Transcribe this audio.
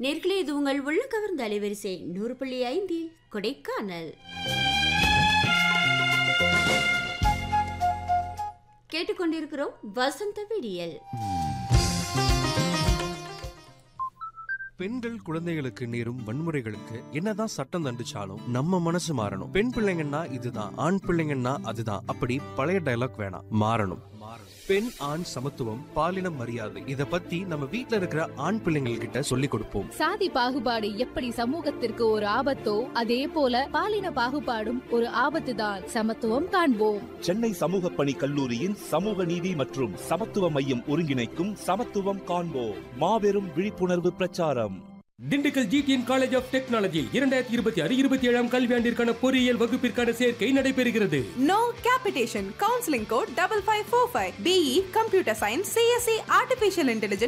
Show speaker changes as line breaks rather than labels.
நேர்களே இது உங்கள் உள்ள கவர்ந்த அலைவரிசை நூறு புள்ளி ஐந்தில் கொடைக்கானல் கேட்டுக்கொண்டிருக்கிறோம் வசந்த விடியல்
பெண்கள் குழந்தைகளுக்கு நேரும் வன்முறைகளுக்கு என்னதான் சட்டம் தண்டிச்சாலும் நம்ம மனசு மாறணும் பெண் பிள்ளைங்கன்னா இதுதான் ஆண் பிள்ளைங்கன்னா அதுதான் அப்படி பழைய டயலாக் வேணாம் மாறணும் பெண் ஆண் சமத்துவம் பாலினம் மரியாதை இத பத்தி நம்ம வீட்ல இருக்கிற ஆண் பிள்ளைங்கள் கிட்ட சொல்லி கொடுப்போம்
சாதி பாகுபாடு எப்படி சமூகத்திற்கு ஒரு ஆபத்தோ அதே போல பாலின பாகுபாடும் ஒரு ஆபத்துதான் சமத்துவம் காண்போம்
சென்னை சமூக பணி கல்லூரியின் சமூக நீதி மற்றும் சமத்துவ மையம் ஒருங்கிணைக்கும் சமத்துவம் காண்போம் மாபெரும் விழிப்புணர்வு பிரச்சாரம்
Dindigul G T N college of technology இரண்டாயிரத்தி இருபத்தி ஆறு இருபத்தி ஏழாம் கல்வியாண்டிற்கான பொறியியல் வகுப்பிற்கான சேர்க்கை நடைபெறுகிறது
No capitation. Counseling code double five four five. BE Computer Science. CSE Artificial Intelligence.